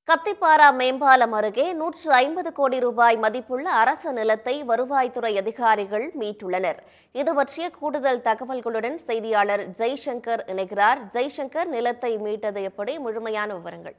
கத்திப்பாரா மேம்பாலம் அருகே நூற்று ஐம்பது கோடி ரூபாய் மதிப்புள்ள அரசு நிலத்தை வருவாய்த்துறை அதிகாரிகள் மீட்டுள்ளனர் இது பற்றிய கூடுதல் தகவல்களுடன் செய்தியாளர் ஜெய்சங்கர் இணைகிறார் ஜெய்சங்கர் நிலத்தை மீட்டது எப்படி முழுமையான விவரங்கள்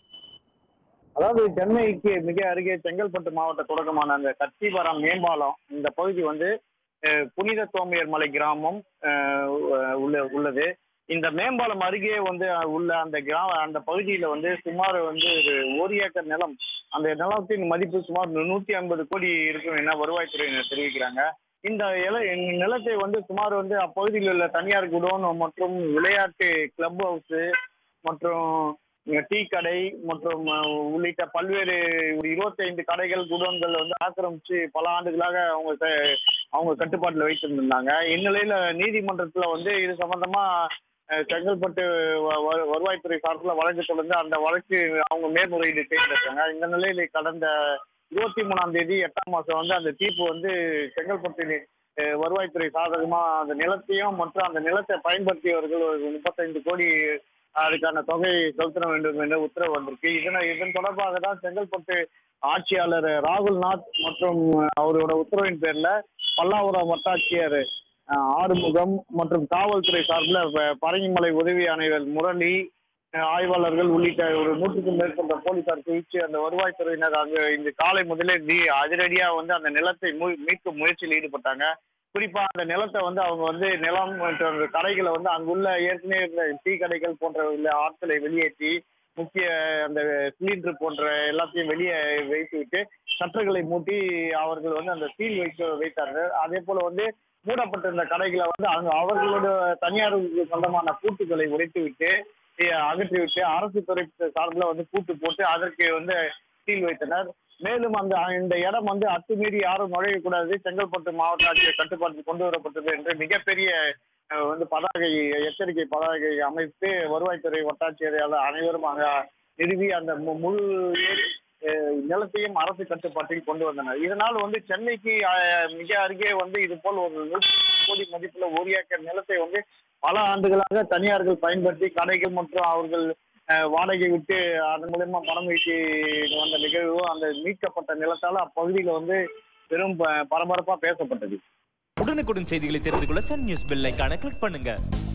அதாவது சென்னைக்கு மிக அருகே செங்கல்பட்டு மாவட்ட தொடக்கமான அந்த கத்திபாரம் மேம்பாலம் இந்த பகுதி வந்து அஹ், புனித தோமையர் மலை கிராமம் அஹ், உள்ள உள்ளது இந்த மேம்பாலம் அருகே வந்து அஹ், உள்ள அந்த கிராம அந்த பகுதியில வந்து சுமார் வந்து ஒரு ஒரு ஏக்கர் நிலம் அந்த நிலத்தின் மதிப்பு சுமார் நூத்தி ஐம்பது கோடி இருக்கும் என வருவாய்த்துறையினர் தெரிவிக்கிறாங்க இந்த இல இந்த நிலத்தை வந்து சுமார் வந்து அப்பகுதியில் உள்ள தனியார் குடோன் மற்றும் விளையாட்டு கிளப் ஹவுஸ் மற்றும் இங்க டீ கடை மற்றும் அஹ், உள்ளிட்ட பல்வேறு ஒரு இருபத்தைந்து கடைகள் குடோன்கள் வந்து ஆக்கிரமிச்சு பல ஆண்டுகளாக அவங்க க- அவங்க கட்டுப்பாட்டில் வைத்திருந்தாங்க இந்நிலையில நீதிமன்றத்துல வந்து இது சம்பந்தமா அஹ், செங்கல்பட்டு வ- வ- வருவாய்த்துறை சார்பில் வழக்கு தொடர்ந்து அந்த வழக்கு அவங்க மேல்முறையீடு செய்திருக்காங்க இந்த நிலையில கடந்த இருபத்தி மூணாம் தேதி எட்டாம் மாசம் வந்து அந்த தீர்ப்பு வந்து செங்கல்பட்டு அஹ், வருவாய்த்துறை சாதகமா அந்த நிலத்தையும் மற்றும் அந்த நிலத்தை பயன்படுத்தியவர்கள் ஒரு முப்பத்தைந்து கோடி அதுக்கான தொகையை செலுத்த வேண்டும் என்ற உத்தரவு வந்திருக்கு இதனை இதன் தொடர்பாக தான் செங்கல்பட்டு ஆட்சியாளர் ராகுல்நாத் மற்றும் அவரோட உத்தரவின் பேர்ல பல்லாவரம் வட்டாட்சியர் அஹ், ஆறுமுகம் மற்றும் காவல்துறை சார்பில் ப- பரங்கிமலை உதவி ஆணையர் முரளி அஹ், ஆய்வாளர்கள் உள்ளிட்ட ஒரு நூற்றுக்கும் மேற்பட்ட போலீசார் குவிச்சு அந்த வருவாய்த்துறையினர் அங்கு இந்த காலை முதலே தி- அதிரடியா வந்து அந்த நிலத்தை மீ- மீட்கும் முயற்சியில் ஈடுபட்டாங்க குறிப்பா அந்த நிலத்தை வந்து அவங்க வந்து நிலம் மற்றும் அந்த கடைகளை வந்து அங்குள்ள ஏற்கனவே இருந்த டீ கடைகள் போன்ற உள்ள ஆட்களை வெளியேற்றி முக்கிய அந்த சிலிண்டர் போன்ற எல்லாத்தையும் வெளியே வைத்து விட்டு சட்டர்களை மூட்டி அவர்கள் வந்து அந்த சீல் வைக்க வைத்தார்கள் அதே போல வந்து மூடப்பட்டிருந்த கடைகளை வந்து அங்க அவர்களோட தனியாருக்கு சொந்தமான பூட்டுகளை உடைத்து விட்டு அஹ், அகற்றி விட்டு அரசு துறை சார்பில் வந்து பூட்டு போட்டு அதற்கு வந்து சீல் வைத்தனர் மேலும் அந்த இந்த இடம் வந்து அத்துமீறி யாரும் நுழையக்கூடாது செங்கல்பட்டு மாவட்ட ஆட்சியர் கட்டுப்பாட்டுக்கு கொண்டு வரப்பட்டது என்று மிகப்பெரிய அஹ், வந்து பதாகை எச்சரிக்கை பதாகை அமைத்து வருவாய்த்துறை வட்டாட்சியர் அனைவரும் அங்க நிறுவி அந்த மு- முழு ஏரி- அஹ், நிலத்தையும் அரசு கட்டுப்பாட்டில் கொண்டு வந்தனர் இதனால் வந்து சென்னைக்கு அஹ், மிக அருகே வந்து இது போல் ஒரு நூற்றி கோடி மதிப்புள்ள ஒரு ஏக்கர் நிலத்தை வந்து பல ஆண்டுகளாக தனியார்கள் பயன்படுத்தி கடைகள் மற்றும் அவர்கள் அஹ், வாடகை விட்டு அதன் மூலயமா பணம் ஈட்டி வந்த நிகழ்வு அந்த மீட்கப்பட்ட நிலத்தால அப்பகுதியில வந்து பெரும் ப- பரபரப்பா பேசப்பட்டது உடனுக்குடன் செய்திகளை தெரிந்து கொள்ள சன் நியூஸ் பெல் ஐகானை கிளிக் பண்ணுங்க